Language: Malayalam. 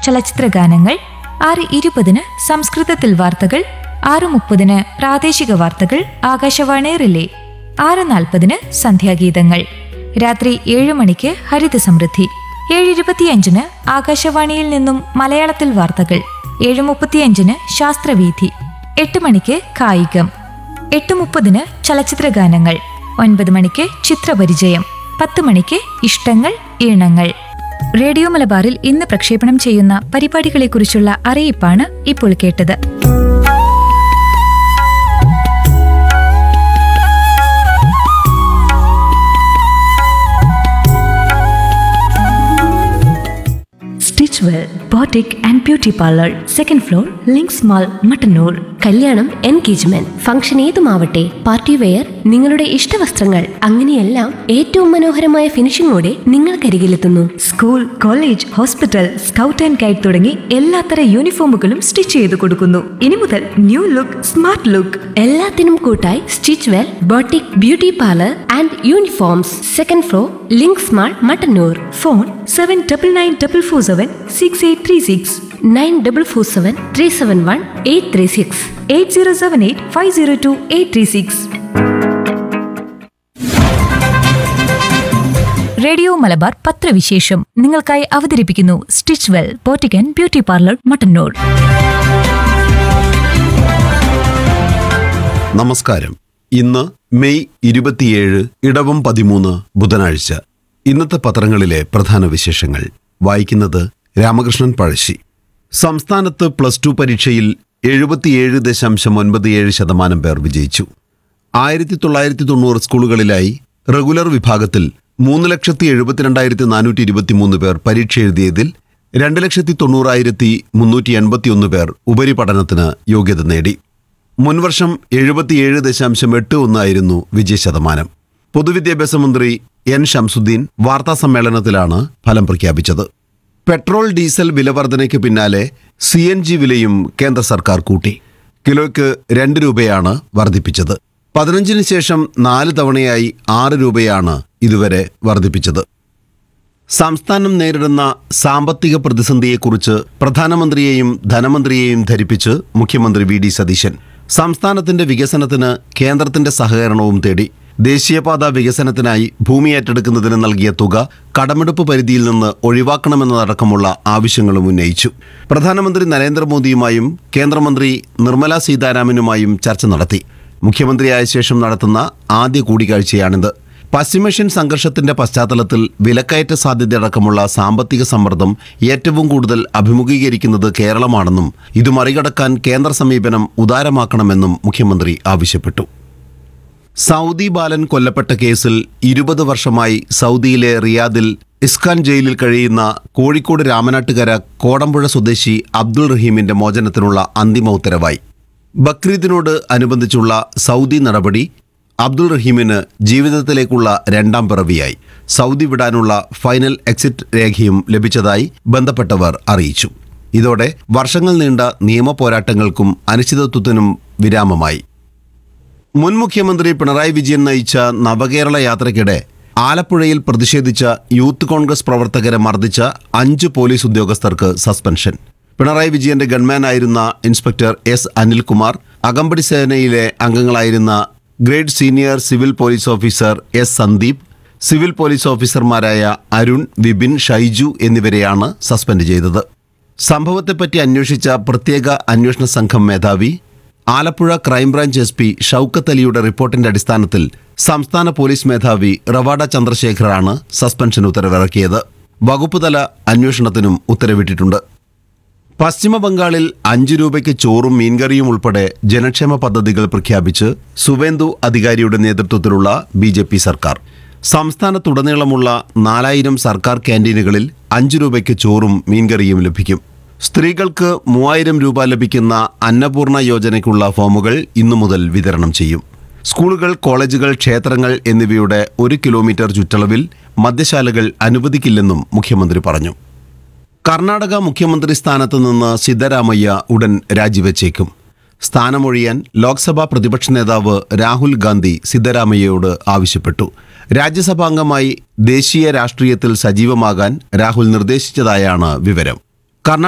ചലച്ചിത്ര ഗാനങ്ങൾ ആറ് ഇരുപതിന് സംസ്കൃതത്തിൽ വാർത്തകൾ ആറ് മുപ്പതിന് പ്രാദേശിക വാർത്തകൾ ആകാശവാണി റിലേ ആറ് നാൽപ്പതിന് സന്ധ്യാഗീതങ്ങൾ രാത്രി ഏഴ് മണിക്ക് ഹരിത സമൃദ്ധി ഏഴ് ഇരുപത്തിയഞ്ചിന് ആകാശവാണിയിൽ നിന്നും മലയാളത്തിൽ വാർത്തകൾ ഏഴ് മുപ്പത്തിയഞ്ചിന് ശാസ്ത്രവീഥി എട്ട് മണിക്ക് കായികം എട്ട് മുപ്പതിന് ചലച്ചിത്ര ഗാനങ്ങൾ ഒൻപത് മണിക്ക് ചിത്രപരിചയം പത്ത് മണിക്ക് ഇഷ്ടങ്ങൾ ഈണങ്ങൾ റേഡിയോ മലബാറിൽ ഇന്ന് പ്രക്ഷേപണം ചെയ്യുന്ന പരിപാടികളെക്കുറിച്ചുള്ള അറിയിപ്പാണ് ഇപ്പോൾ കേട്ടത് stitch well boutique and beauty parlour second floor Links mall Mattannur കല്യാണം എൻഗേജ്മെന്റ് ഫംഗ്ഷൻ ഏതുമാവട്ടെ പാർട്ടി വെയർ നിങ്ങളുടെ ഇഷ്ടവസ്ത്രങ്ങൾ അങ്ങനെയെല്ലാം ഏറ്റവും മനോഹരമായ ഫിനിഷിംഗോടെ നിങ്ങൾക്കരികിലെത്തുന്നു school college hospital scout and guide തുടങ്ങി എല്ലാത്തര യൂണിഫോമുകളും സ്റ്റിച്ച് ചെയ്ത് കൊടുക്കുന്നു ഇനി മുതൽ ന്യൂ ലുക്ക് സ്മാർട്ട് ലുക്ക് എല്ലാത്തിനും കൂട്ടായി stitch well boutique beauty parlour and uniforms second floor Links mall Mattannur phone seven double nine double four seven six eight three six nine double four seven three seven one eight three six eight zero seven eight five zero two eight three six radio Malabar പത്രവിശേഷം നിങ്ങൾക്കായി അവതരിപ്പിക്കുന്നു stitch well boutique and beauty parlour Mattannur നമസ്കാരം ഇന്ന് മെയ് ഇരുപത്തിയേഴ് ഇടവം പതിമൂന്ന് ബുധനാഴ്ച ഇന്നത്തെ പത്രങ്ങളിലെ പ്രധാന വിശേഷങ്ങൾ വായിക്കുന്നത് രാമകൃഷ്ണൻ പഴശ്ശി സംസ്ഥാനത്ത് പ്ലസ് ടു പരീക്ഷയിൽ എഴുപത്തിയേഴ് ദശാംശം ഒൻപത് ഏഴ് ശതമാനം പേർ വിജയിച്ചു ആയിരത്തി തൊള്ളായിരത്തി തൊണ്ണൂറ് സ്കൂളുകളിലായി റെഗുലർ വിഭാഗത്തിൽ മൂന്ന് ലക്ഷത്തി എഴുപത്തിരണ്ടായിരത്തി നാനൂറ്റി ഇരുപത്തിമൂന്ന് പേർ പരീക്ഷ എഴുതിയതിൽ രണ്ട് ലക്ഷത്തി തൊണ്ണൂറായിരത്തി മുന്നൂറ്റി എൺപത്തിയൊന്ന് പേർ ഉപരിപഠനത്തിന് യോഗ്യത നേടി മുൻവർഷം എഴുപത്തിയേഴ് ദശാംശം എട്ട് ഒന്നായിരുന്നു വിജയശതമാനം പൊതുവിദ്യാഭ്യാസ മന്ത്രി എൻ ഷംസുദ്ദീൻ വാർത്താസമ്മേളനത്തിലാണ് ഫലം പ്രഖ്യാപിച്ചത് പെട്രോൾ ഡീസൽ വിലവർധനയ്ക്ക് പിന്നാലെ സി എൻ ജി വിലയും കേന്ദ്ര സർക്കാർ കൂട്ടി കിലോയ്ക്ക് രണ്ട് രൂപയാണ് വർദ്ധിപ്പിച്ചത് പതിനഞ്ചിന് ശേഷം നാല് തവണയായി ആറ് രൂപയാണ് ഇതുവരെ വർദ്ധിപ്പിച്ചത് സംസ്ഥാനം നേരിടുന്ന സാമ്പത്തിക പ്രതിസന്ധിയെക്കുറിച്ച് പ്രധാനമന്ത്രിയെയും ധനമന്ത്രിയെയും ധരിപ്പിച്ച് മുഖ്യമന്ത്രി വി ഡി സതീശൻ സംസ്ഥാനത്തിന്റെ വികസനത്തിന് കേന്ദ്രത്തിന്റെ സഹകരണവും തേടി ദേശീയപാത വികസനത്തിനായി ഭൂമി ഏറ്റെടുക്കുന്നതിന് നൽകിയ തുക കടമെടുപ്പ് പരിധിയിൽ നിന്ന് ഒഴിവാക്കണമെന്നതടക്കമുള്ള ആവശ്യങ്ങളും ഉന്നയിച്ചു പ്രധാനമന്ത്രി നരേന്ദ്രമോദിയുമായും കേന്ദ്രമന്ത്രി നിർമ്മല സീതാരാമനുമായും ചർച്ച നടത്തി മുഖ്യമന്ത്രിയായ ശേഷം നടത്തുന്ന ആദ്യ കൂടിക്കാഴ്ചയാണിത് പശ്ചിമേഷ്യൻ സംഘർഷത്തിന്റെ പശ്ചാത്തലത്തിൽ വിലക്കയറ്റ സാധ്യതയടക്കമുള്ള സാമ്പത്തിക സമ്മർദ്ദം ഏറ്റവും കൂടുതൽ അഭിമുഖീകരിക്കുന്നത് കേരളമാണെന്നും ഇത് മറികടക്കാൻ കേന്ദ്ര സമീപനം ഉദാരമാക്കണമെന്നും മുഖ്യമന്ത്രി ആവശ്യപ്പെട്ടു സൗദി ബാലൻ കൊല്ലപ്പെട്ട കേസിൽ ഇരുപത് വർഷമായി സൗദിയിലെ റിയാദിൽ ഇസ്കാൻ ജയിലിൽ കഴിയുന്ന കോഴിക്കോട് രാമനാട്ടുകര കോടമ്പുഴ സ്വദേശി അബ്ദുൾ റഹീമിന്റെ മോചനത്തിനുള്ള അന്തിമ ഉത്തരവായി ബക്രീദിനോട് അനുബന്ധിച്ചുള്ള സൗദി നടപടി അബ്ദുൾ റഹീമിന് ജീവിതത്തിലേക്കുള്ള രണ്ടാം പിറവിയായി സൗദി വിടാനുള്ള ഫൈനൽ എക്സിറ്റ് രേഖയും ലഭിച്ചതായി ബന്ധപ്പെട്ടവർ അറിയിച്ചു ഇതോടെ വർഷങ്ങൾ നീണ്ട നിയമ പോരാട്ടങ്ങൾക്കും അനിശ്ചിതത്വത്തിനും വിരാമമായി മുൻ മുഖ്യമന്ത്രി പിണറായി വിജയൻ നയിച്ച നവകേരള യാത്രയ്ക്കിടെ ആലപ്പുഴയിൽ പ്രതിഷേധിച്ച യൂത്ത് കോൺഗ്രസ് പ്രവർത്തകരെ മർദ്ദിച്ച അഞ്ച് പോലീസ് ഉദ്യോഗസ്ഥർക്ക് സസ്പെൻഷൻ പിണറായി വിജയന്റെ ഗൺമാനായിരുന്ന ഇൻസ്പെക്ടർ എസ് അനിൽകുമാർ അകമ്പടി സേനയിലെ അംഗങ്ങളായിരുന്ന grade senior civil police officer S Sandeep civil police ഓഫീസർമാരായ അരുൺ വിപിൻ ഷൈജു എന്നിവരെയാണ് സസ്പെൻഡ് ചെയ്തത് സംഭവത്തെപ്പറ്റി അന്വേഷിച്ച പ്രത്യേക അന്വേഷണ സംഘം മേധാവി Alappuzha crime branch S P Shoukath അലിയുടെ റിപ്പോർട്ടിന്റെ അടിസ്ഥാനത്തിൽ സംസ്ഥാന പോലീസ് മേധാവി റവാഡ ചന്ദ്രശേഖറാണ് സസ്പെൻഷൻ ഉത്തരവിറക്കിയത് വകുപ്പുതല അന്വേഷണത്തിനും ഉത്തരവിട്ടിട്ടുണ്ട് പശ്ചിമ ബംഗാളിൽ അഞ്ചു രൂപയ്ക്ക് ചോറും മീൻകറിയും ഉൾപ്പെടെ ജനക്ഷേമ പദ്ധതികൾ പ്രഖ്യാപിച്ച് സുവേന്ദു അധികാരിയുടെ നേതൃത്വത്തിലുള്ള ബി ജെ പി സർക്കാർ സംസ്ഥാനത്തുടനീളമുള്ള നാലായിരം സർക്കാർ ക്യാൻറ്റീനുകളിൽ അഞ്ചു രൂപയ്ക്ക് ചോറും മീൻകറിയും ലഭിക്കും സ്ത്രീകൾക്ക് മൂവായിരം രൂപ ലഭിക്കുന്ന അന്നപൂർണ യോജനയ്ക്കുള്ള ഫോമുകൾ ഇന്നു മുതൽ വിതരണം ചെയ്യും സ്കൂളുകൾ കോളേജുകൾ ക്ഷേത്രങ്ങൾ എന്നിവയുടെ ഒരു കിലോമീറ്റർ ചുറ്റളവിൽ മദ്യശാലകൾ അനുവദിക്കില്ലെന്നും മുഖ്യമന്ത്രി പറഞ്ഞു കർണാടക മുഖ്യമന്ത്രി സ്ഥാനത്ത് നിന്ന് സിദ്ധരാമയ്യ ഉടൻ രാജിവെച്ചേക്കും സ്ഥാനമൊഴിയാൻ ലോക്സഭാ പ്രതിപക്ഷ നേതാവ് രാഹുൽ ഗാന്ധി സിദ്ധരാമയ്യയോട് ആവശ്യപ്പെട്ടു രാജ്യസഭാംഗമായി ദേശീയ രാഷ്ട്രീയത്തിൽ സജീവമാകാൻ രാഹുൽ നിർദ്ദേശിച്ചതായാണ് വിവരം